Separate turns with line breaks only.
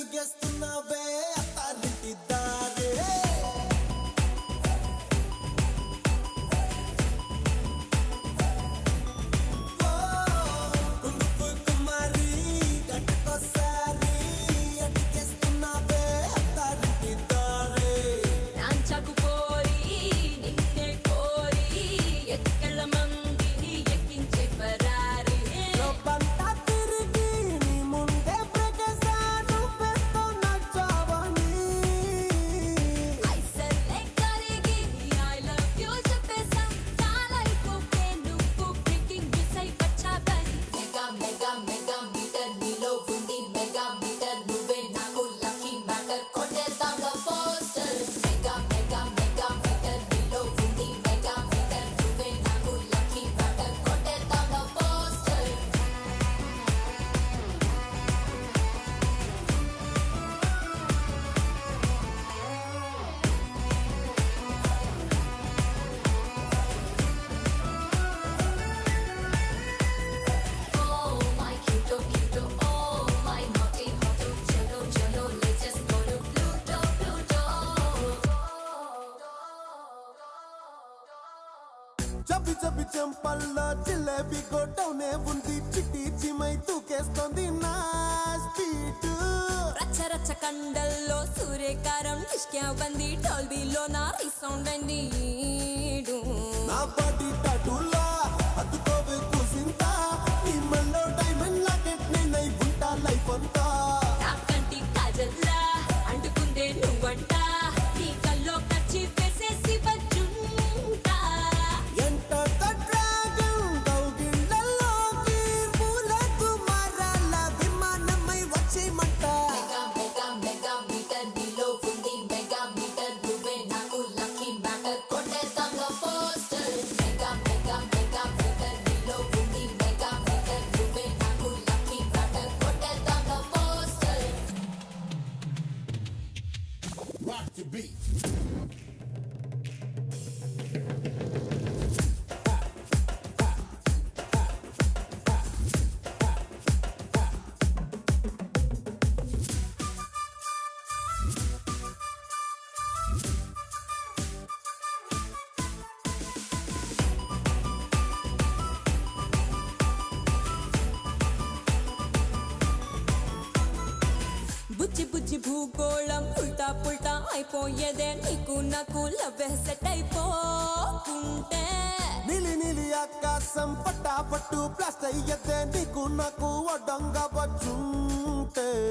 అడిగేస్తున్నావే అత్తారింటి దారే ఓ, కుంకుమ కుమారి గంటకోసారి అడిగేస్తున్నావే అత్తారింటి దారే
నాంచాకు పోరి నిన్నే కోరి ఎక్కల మందిని ఎక్కించే ఫరారి
లోపంతా తిరిగి నీ ముందే ప్రగసాను పెద్ద నచ్చావని
ఐసల్లే కరిగి ఐ లవ్ యూ చెప్పేసా చాలైపోతే నువ్వు బ్రేకింగ్ న్యూస్ అయి వచ్చావని మెగా మెగా మెగా మీటర్ నీలో ఉంది మెగా మీటర్ నువ్వే నాకు లక్కీ మ్యాటర్ కొట్టేద్దాంగా poster mega mega mega meter నీలో ఉంది మెగా మీటర్ నువ్వే నాకు లక్కీ మ్యాటర్ కొట్టేద్దాంగా poster Oh my cute, cute, oh my naughty, hot, chalo, chalo, let's just go to Pluto, Pluto.
Chubby chubby చెంపల్లో జిలేబీ గొట్టవునే ఉంది చిట్టి చిమై తూకేస్తోంది నా స్పీడ్
రచ్చ రచ్చ కండల్లో సూర్యకారం డిష్క్యా బంది టాల్బీలో నా రీసౌండ్ అండి ఈడు.
నా బాడీ టాటూలా అద్దుకోవే కూసింత నీ మల్లో డైమండ్ లాకెట్ నేనై ఉంటా లైఫ్ అంతా
నా కంటి కాజల్లా అంటుకుందే నువ్వంట నీ కల్లో కచ్చి వేసేసి వచ్చుంటా
ఎంట డ్రాగన్ దౌగిళ్ళలోకి పూలకు మారాల విమానమై వచ్చేయమంట
మెగా మెగా మెగా మీటర్ నీలో ఉంది మెగా మీటర్ నువ్వే నాకు లక్కీ మ్యాటర్ కొట్టేద్దాంగా poster mega mega mega meter నీలో ఉంది మెగా మీటర్ నువ్వే నాకు లక్కీ మ్యాటర్ కొట్టేద్దాంగా పోస్టర్
Rock the beat.
బుజ్జి బుజ్జి భూగోళం ఉల్టా పుల్టా అయిపోయేదే నీకు నాకు లవ్ సెట్ అయిపోకుంటే
నీలి నీలి ఆకాశం పట్టా పట్టు ప్లాస్ట్ అయ్యతే నీకు నాకు వడ్డంగా వచ్చుంటే